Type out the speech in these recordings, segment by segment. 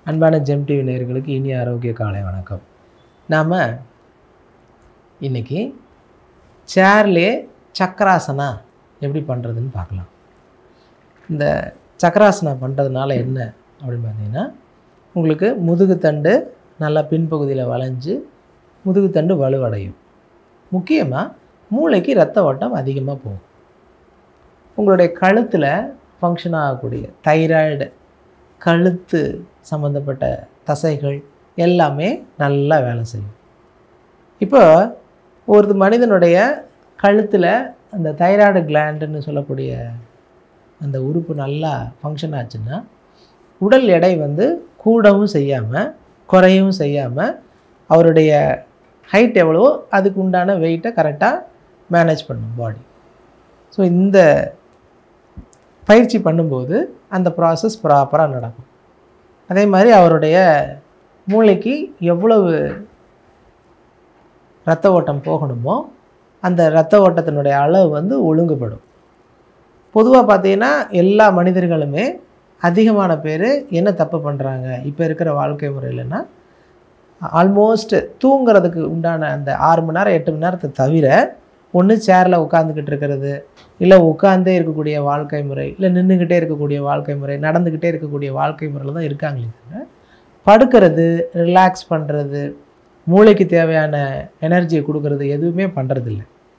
அன்பான GeM TV நேயர்களுக்கு இனிய ஆரோக்கிய காலை வணக்கம் நாம் இன்னைக்கு சேர்லே சக்கராசனா எப்படி பண்ணுறதுன்னு பார்க்கலாம் இந்த சக்கராசனா பண்ணுறதுனால என்ன அப்படின்னு பார்த்தீங்கன்னா உங்களுக்கு முதுகுத்தண்டு நல்லா பின்பகுதியில் வளைஞ்சு முதுகுத்தண்டு வலுவடையும் முக்கியமாக மூளைக்கு ரத்த ஓட்டம் அதிகமாக போகும் உங்களுடைய கழுத்தில் ஃபங்க்ஷன் ஆகக்கூடிய தைராய்டு கழுத்து சம்மந்தப்பட்ட தசைகள் எல்லாமே நல்லா வேலை செய்யும் இப்போ ஒரு மனிதனுடைய கழுத்தில் அந்த தைராய்டு கிளாண்டுன்னு சொல்லக்கூடிய அந்த உறுப்பு நல்லா ஃபங்க்ஷன் ஆச்சுன்னா உடல் எடை வந்து கூடவும் செய்யாமல் குறையவும் செய்யாமல் அவருடைய ஹைட் எவ்வளவோ அதுக்கு உண்டான வெயிட்டை கரெக்டாக மேனேஜ் பண்ணும் பாடி ஸோ இந்த பயிற்சி பண்ணும்போது அந்த ப்ராசஸ் ப்ராப்பராக நடக்கும் அதே மாதிரி அவருடைய மூளைக்கு எவ்வளவு இரத்த ஓட்டம் போகணுமோ அந்த இரத்த ஓட்டத்தினுடைய அளவு வந்து ஒழுங்குபடும் பொதுவாக பார்த்தீங்கன்னா எல்லா மனிதர்களுமே அதிகமான பேர் என்ன தப்பு பண்ணுறாங்க இப்போ இருக்கிற வாழ்க்கை முறையிலன்னா ஆல்மோஸ்ட் தூங்குறதுக்கு உண்டான அந்த ஆறு மணி நேரம் எட்டு மணி நேரத்தை தவிர ஒன்று சேரில் உட்காந்துக்கிட்டு இருக்கிறது இல்லை உட்காந்தே இருக்கக்கூடிய வாழ்க்கை முறை இல்லை நின்றுக்கிட்டே இருக்கக்கூடிய வாழ்க்கை முறை நடந்துக்கிட்டே இருக்கக்கூடிய வாழ்க்கை முறையில் தான் இருக்காங்களே தவிர படுக்கிறது ரிலாக்ஸ் பண்ணுறது மூளைக்கு தேவையான எனர்ஜியை கொடுக்கறது எதுவுமே பண்ணுறதில்ல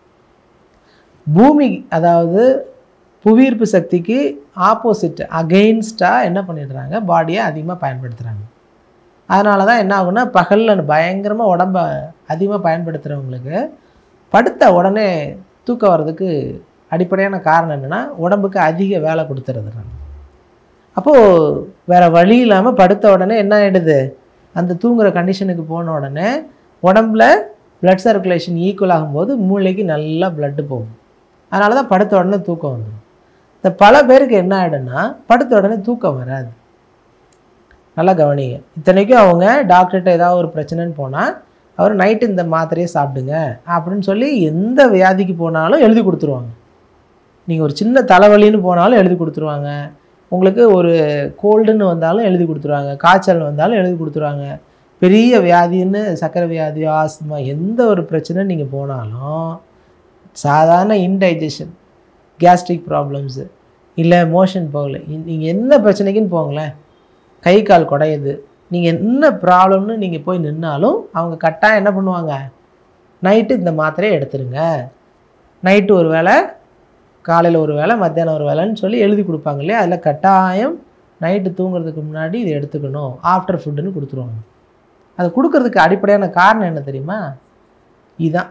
பூமி அதாவது புவியீர்ப்பு சக்திக்கு ஆப்போசிட் அகெயின்ஸ்டாக என்ன பண்ணிடுறாங்க பாடியை அதிகமாக பயன்படுத்துகிறாங்க அதனால தான் என்ன ஆகும்னா பகலில் பயங்கரமாக உடம்ப அதிகமாக பயன்படுத்துகிறவங்களுக்கு படுத்த உடனே தூக்கம் வர்றதுக்கு அடிப்படையான காரணம் என்னென்னா உடம்புக்கு அதிக வேலை கொடுத்துறதுனால அப்போது வேறு வழி இல்லாமல் படுத்த உடனே என்ன ஆகிடுது அந்த தூங்குகிற கண்டிஷனுக்கு போன உடனே உடம்புல பிளட் சர்க்குலேஷன் ஈக்குவல் ஆகும்போது மூளைக்கு நல்லா பிளட்டு போகும் அதனால தான் படுத்த உடனே தூக்கம் வந்துடும் இந்த பல பேருக்கு என்ன ஆகிடும்னா படுத்த உடனே தூக்கம் வராது நல்லா கவனிங்க இத்தனைக்கும் அவங்க டாக்டர்கிட்ட ஏதாவது ஒரு பிரச்சனைன்னு போனால் அவர் நைட்டு இந்த மாத்திரையை சாப்பிடுங்க அப்படின்னு சொல்லி எந்த வியாதிக்கு போனாலும் எழுதி கொடுத்துருவாங்க நீங்கள் ஒரு சின்ன தலைவலின்னு போனாலும் எழுதி கொடுத்துருவாங்க உங்களுக்கு ஒரு கோல்டுன்னு வந்தாலும் எழுதி கொடுத்துருவாங்க காய்ச்சல் வந்தாலும் எழுதி கொடுத்துருவாங்க பெரிய வியாதின்னு சர்க்கரை வியாதி ஆஸ்துமா எந்த ஒரு பிரச்சனை நீங்கள் போனாலும் சாதாரண இன்டைஜஷன் கேஸ்ட்ரிக் ப்ராப்ளம்ஸு இல்லை மோஷன் போகல நீங்கள் என்ன பிரச்சனைக்குன்னு போங்களேன் கை கால் குடையுது நீங்கள் என்ன ப்ராப்ளம்னு நீங்கள் போய் நின்னாலும் அவங்க கட்டாயம் என்ன பண்ணுவாங்க நைட்டு இந்த மாத்திரையை எடுத்துருங்க நைட்டு ஒரு வேளை காலையில் ஒரு வேளை மத்தியானம் ஒரு வேலைன்னு சொல்லி எழுதி கொடுப்பாங்க இல்லையா அதில் கட்டாயம் நைட்டு தூங்குறதுக்கு முன்னாடி இதை எடுத்துக்கணும் ஆஃப்டர் ஃபுட்டுன்னு கொடுத்துருவாங்க அது கொடுக்கறதுக்கு அடிப்படையான காரணம் என்ன தெரியுமா இதுதான்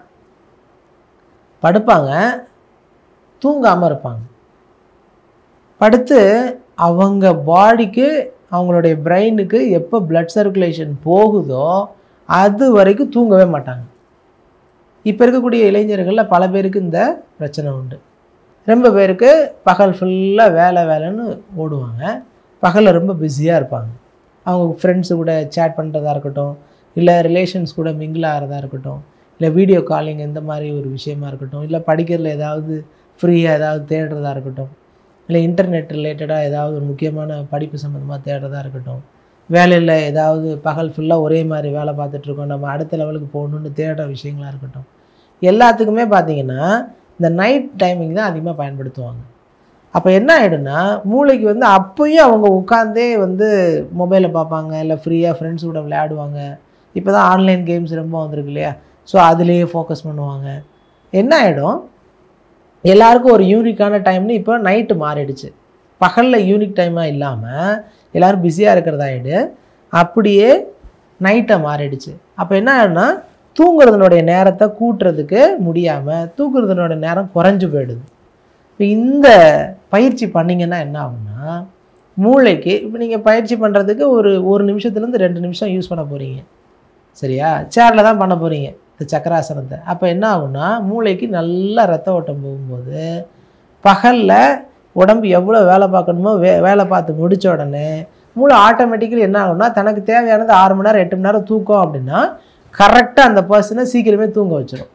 படுப்பாங்க தூங்காமல் இருப்பாங்க படுத்து அவங்க பாடிக்கு அவங்களுடைய பிரெயினுக்கு எப்போ பிளட் சர்க்குலேஷன் போகுதோ அது வரைக்கும் தூங்கவே மாட்டாங்க இப்போ இருக்கக்கூடிய இளைஞர்களில் பல பேருக்கு இந்த பிரச்சனை உண்டு ரொம்ப பேருக்கு பகல் ஃபுல்லாக வேலை வேலைன்னு ஓடுவாங்க பகலில் ரொம்ப பிஸியாக இருப்பாங்க அவங்க ஃப்ரெண்ட்ஸு கூட சேட் பண்ணுறதா இருக்கட்டும் இல்லை ரிலேஷன்ஸ் கூட மிங்கிள் ஆகிறதா இருக்கட்டும் இல்லை வீடியோ காலிங் இந்த மாதிரி ஒரு விஷயமா இருக்கட்டும் இல்லை படிக்கிறதுல ஏதாவது ஃப்ரீயாக ஏதாவது தேடுறதா இருக்கட்டும் இல்லை இன்டர்நெட் ரிலேட்டடாக ஏதாவது ஒரு முக்கியமான படிப்பு சம்மந்தமாக தேடுறதா இருக்கட்டும் வேலையில் ஏதாவது பகல் ஃபுல்லாக ஒரே மாதிரி வேலை பார்த்துட்ருக்கோம் நம்ம அடுத்த லெவலுக்கு போகணுன்னு தேடுற விஷயங்களாக இருக்கட்டும் எல்லாத்துக்குமே பார்த்தீங்கன்னா இந்த நைட் டைமிங் தான் அதிகமாக பயன்படுத்துவாங்க அப்போ என்ன ஆகிடும்னா மூளைக்கு வந்து அப்போயும் அவங்க உட்காந்தே வந்து மொபைலில் பார்ப்பாங்க இல்லை ஃப்ரீயாக ஃப்ரெண்ட்ஸ் கூட விளையாடுவாங்க இப்போ தான் ஆன்லைன் கேம்ஸ் ரொம்ப வந்திருக்கு இல்லையா ஸோ அதுலேயே ஃபோக்கஸ் பண்ணுவாங்க என்ன ஆகிடும் எல்லாருக்கும் ஒரு யூனிக்கான டைம்னு இப்போ நைட்டு மாறிடுச்சு பகலில் யூனிக் டைமாக இல்லாமல் எல்லோரும் பிஸியாக இருக்கிறதாயிடு அப்படியே நைட்டை மாறிடுச்சு அப்போ என்ன ஆகிடும்னா தூங்குறதுனுடைய நேரத்தை கூட்டுறதுக்கு முடியாமல் தூங்குறதுனுடைய நேரம் குறைஞ்சு போயிடுது இப்போ இந்த பயிற்சி பண்ணிங்கன்னா என்ன ஆகும்னா மூளைக்கு இப்போ நீங்கள் பயிற்சி பண்ணுறதுக்கு ஒரு ஒரு நிமிஷத்துலேருந்து ரெண்டு நிமிஷம் யூஸ் பண்ண போகிறீங்க சரியா சேரில் தான் பண்ண போகிறீங்க இந்த சக்கராசனத்தை அப்போ என்ன ஆகும்னா மூளைக்கு நல்லா ரத்த ஓட்டம் போகும்போது பகலில் உடம்பு எவ்வளோ வேலை பார்க்கணுமோ வே வேலை பார்த்து முடித்த உடனே மூளை ஆட்டோமேட்டிக்கலி என்ன ஆகும்னா தனக்கு தேவையானது ஆறு மணி நேரம் எட்டு மணி நேரம் தூக்கம் அப்படின்னா கரெக்டாக அந்த பர்சனை சீக்கிரமே தூங்க வச்சிடும்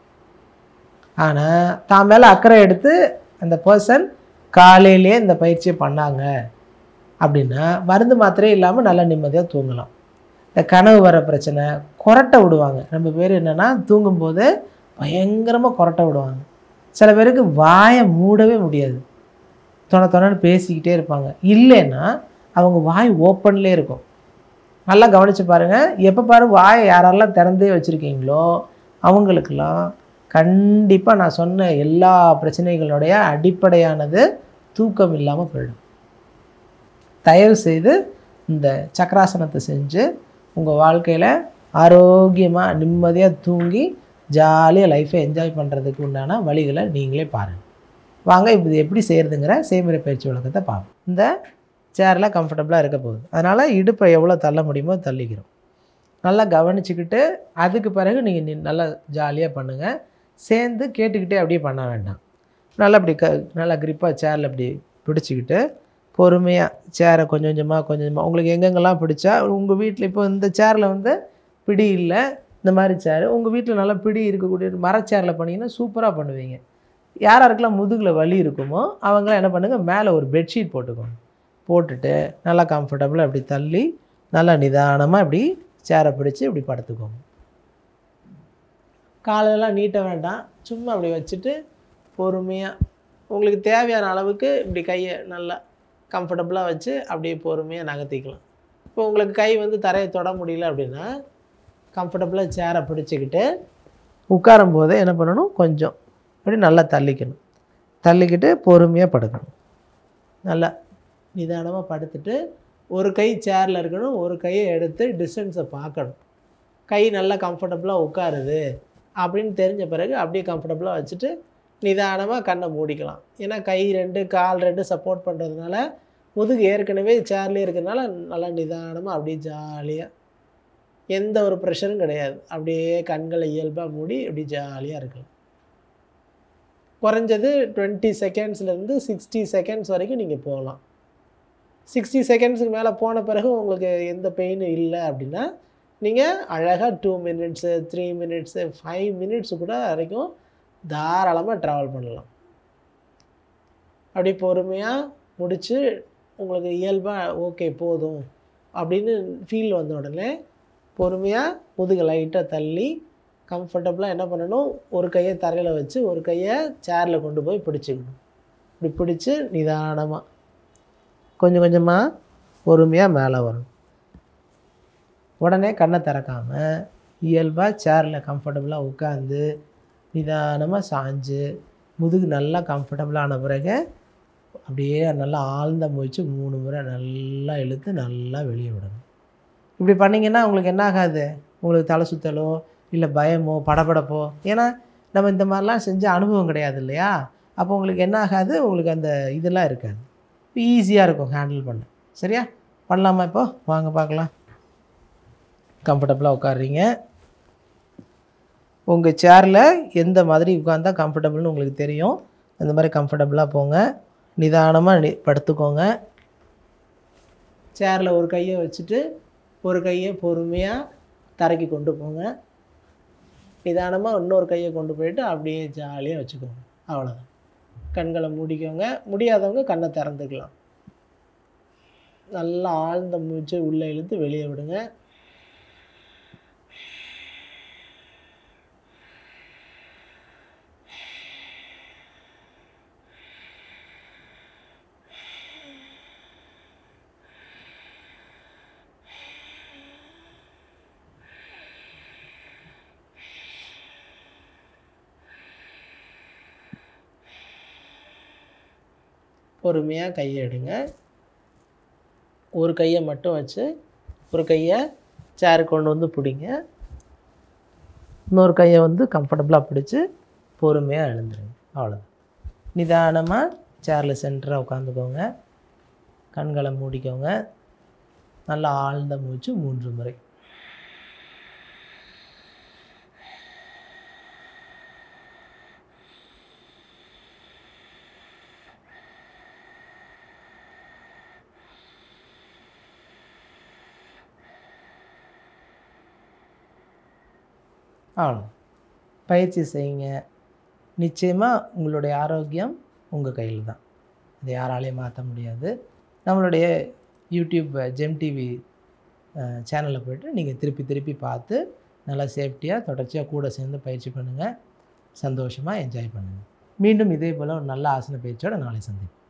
ஆனால் தான் மேலே அக்கறை எடுத்து அந்த பர்சன் காலையிலே இந்த பயிற்சியை பண்ணாங்க அப்படின்னா மருந்து மாத்திரையே இல்லாமல் நல்லா நிம்மதியாக தூங்கலாம் இந்த கனவு வர பிரச்சனை கொரட்டை விடுவாங்க நம்ம பேர் என்னென்னா தூங்கும்போது பயங்கரமாக கொரட்டை விடுவாங்க சில பேருக்கு வாயை மூடவே முடியாது தொண தொணன்னு பேசிக்கிட்டே இருப்பாங்க இல்லைன்னா அவங்க வாய் ஓப்பன்லேயே இருக்கும் நல்லா கவனித்து பாருங்கள் எப்போ பாரு வாயை யாரெல்லாம் திறந்தே வச்சுருக்கீங்களோ அவங்களுக்கெல்லாம் கண்டிப்பாக நான் சொன்ன எல்லா பிரச்சனைகளுடைய அடிப்படையானது தூக்கம் இல்லாமல் போயிடும் தயவு செய்து இந்த சக்கராசனத்தை செஞ்சு உங்கள் வாழ்க்கையில் ஆரோக்கியமாக நிம்மதியாக தூங்கி ஜாலியாக லைஃப்பை என்ஜாய் பண்ணுறதுக்கு உண்டான வழிகளை நீங்களே பாருங்கள் வாங்க இப்போ இது எப்படி செய்கிறதுங்கிற செய்முறை பயிற்சி விளக்கத்தை பார்ப்போம் இந்த சேரில் கம்ஃபர்டபுளாக இருக்க போகுது அதனால் இடுப்பை எவ்வளோ தள்ள முடியுமோ தள்ளிக்கிறோம் நல்லா கவனிச்சுக்கிட்டு அதுக்கு பிறகு நீங்கள் நல்லா ஜாலியாக பண்ணுங்கள் சேர்ந்து கேட்டுக்கிட்டே அப்படியே பண்ண வேண்டாம் நல்லா இப்படி க நல்லா க்ரிப்பாக சேரில் இப்படி பிடிச்சிக்கிட்டு பொறுமையாக சேரை கொஞ்சம் கொஞ்சமாக கொஞ்சம் கொஞ்சமாக உங்களுக்கு எங்கெங்கெல்லாம் பிடிச்சா உங்கள் வீட்டில் இப்போ இந்த சேரில் வந்து பிடி இல்லை இந்த மாதிரி சேர் உங்கள் வீட்டில் நல்லா பிடி இருக்கக்கூடிய மரச்சேரில் பண்ணிங்கன்னா சூப்பராக பண்ணுவீங்க யார் யாருக்கெல்லாம் முதுகில் வலி இருக்குமோ அவங்களாம் என்ன பண்ணுங்கள் மேலே ஒரு பெட்ஷீட் போட்டுக்கோங்க போட்டுட்டு நல்லா கம்ஃபர்டபுளாக இப்படி தள்ளி நல்லா நிதானமாக இப்படி சேரை பிடிச்சி இப்படி படுத்துக்கோங்க காலெல்லாம் நீட்ட வேண்டாம் சும்மா அப்படி வச்சுட்டு பொறுமையாக உங்களுக்கு தேவையான அளவுக்கு இப்படி கையை நல்லா கம்ஃபர்டபுளாக வச்சு அப்படியே பொறுமையாக நகர்த்திக்கலாம் இப்போ உங்களுக்கு கை வந்து தரையை தொட முடியல அப்படின்னா கம்ஃபர்டபுளாக சேரை பிடிச்சிக்கிட்டு உட்காரும் போதே என்ன பண்ணணும் கொஞ்சம் அப்படி நல்லா தள்ளிக்கணும் தள்ளிக்கிட்டு பொறுமையாக படுக்கணும் நல்லா நிதானமாக படுத்துட்டு ஒரு கை சேரில் இருக்கணும் ஒரு கையை எடுத்து டிஸ்டன்ஸை பார்க்கணும் கை நல்லா கம்ஃபர்டபுளாக உட்காருது அப்படின்னு தெரிஞ்ச பிறகு அப்படியே கம்ஃபர்டபுளாக வச்சுட்டு நிதானமாக கண்ணை மூடிக்கலாம் ஏன்னா கை ரெண்டு கால் ரெண்டு சப்போர்ட் பண்ணுறதுனால முதுகு ஏற்கனவே சேர்லேயே இருக்கிறதுனால நல்லா நிதானமாக அப்படியே ஜாலியாக எந்த ஒரு ப்ரெஷரும் கிடையாது அப்படியே கண்களை இயல்பாக மூடி அப்படி ஜாலியாக இருக்கலாம் குறைஞ்சது டுவெண்ட்டி செகண்ட்ஸ்லேருந்து சிக்ஸ்டி செகண்ட்ஸ் வரைக்கும் நீங்கள் போகலாம் சிக்ஸ்டி செகண்ட்ஸுக்கு மேலே போன பிறகு உங்களுக்கு எந்த பெயினும் இல்லை அப்படின்னா நீங்கள் அழகாக two minutes three minutes five minutes கூட வரைக்கும் தாராளமாக ட்ராவல் பண்ணலாம் அப்படி பொறுமையாக முடித்து உங்களுக்கு இயல்பாக ஓகே போதும் அப்படின்னு ஃபீல் வந்த உடனே பொறுமையாக முதுகு லைட்டாக தள்ளி கம்ஃபர்டபுளாக என்ன பண்ணணும் ஒரு கையை தரையில் வச்சு ஒரு கையை சேரில் கொண்டு போய் பிடிச்சிக்கணும் இப்படி பிடிச்சி நிதானமாக கொஞ்சம் கொஞ்சமாக பொறுமையாக மேலே வரும் உடனே கண்ணை திறக்காமல் இயல்பாக சேரில் கம்ஃபர்டபுளாக உட்காந்து நிதானமாக சாஞ்சு முதுகு நல்லா கம்ஃபர்டபுளான பிறகு அப்படியே நல்லா ஆழ்ந்த மூச்சு மூணு முறை நல்லா இழுத்து நல்லா வெளியே விடணும் இப்படி பண்ணிங்கன்னா உங்களுக்கு என்ன ஆகாது உங்களுக்கு தலை சுத்தலோ இல்லை பயமோ படபடப்போ ஏன்னா நம்ம இந்த மாதிரிலாம் செஞ்ச அனுபவம் கிடையாது இல்லையா அப்போ உங்களுக்கு என்ன ஆகாது உங்களுக்கு அந்த இதெல்லாம் இருக்காது ஈஸியாக இருக்கும் ஹேண்டில் பண்ண சரியா பண்ணலாமா இப்போ வாங்க பார்க்கலாம் கம்ஃபர்டபுளாக உட்காடுறீங்க உங்கள் சேரில் எந்த மாதிரி உட்காந்தா கம்ஃபர்டபுள்னு உங்களுக்கு தெரியும் அந்த மாதிரி கம்ஃபர்டபுளாக போங்க நிதானமாக நி படுத்துக்கோங்க சேரில் ஒரு கையை வச்சுட்டு ஒரு கையை பொறுமையாக தரைக்கு கொண்டு போங்க நிதானமாக இன்னொரு கையை கொண்டு போயிட்டு அப்படியே ஜாலியாக வச்சுக்கோங்க அவ்வளோதான் கண்களை மூடிக்கோங்க முடியாதவங்க கண்ணை திறந்துக்கலாம் நல்லா ஆழ்ந்த மூச்சு உள்ளே இழுத்து வெளியே விடுங்க பொறுமையாக கையை எடுங்க ஒரு கையை மட்டும் வச்சு ஒரு கையை சேர் கொண்டு வந்து பிடிங்க இன்னொரு கையை வந்து கம்ஃபர்டபுளாக பிடிச்சி பொறுமையாக எழுந்துருங்க அவ்வளோதான் நிதானமாக சேரில் சென்டராக உட்காந்துக்கோங்க கண்களை மூடிக்கோங்க நல்லா ஆழ்ந்த மூச்சு மூன்று முறை அவ்வளோ பயிற்சி செய்யுங்க நிச்சயமாக உங்களுடைய ஆரோக்கியம் உங்கள் கையில் தான் அதை யாராலையும் மாற்ற முடியாது நம்மளுடைய யூடியூப் ஜெம் டிவி சேனலில் போய்ட்டு நீங்கள் திருப்பி திருப்பி பார்த்து நல்லா சேஃப்டியாக தொடர்ச்சியாக கூட சேர்ந்து பயிற்சி பண்ணுங்கள் சந்தோஷமாக என்ஜாய் பண்ணுங்கள் மீண்டும் இதே போல் ஒரு நல்ல ஆசன பயிற்சியோட நாளை சந்திப்போம்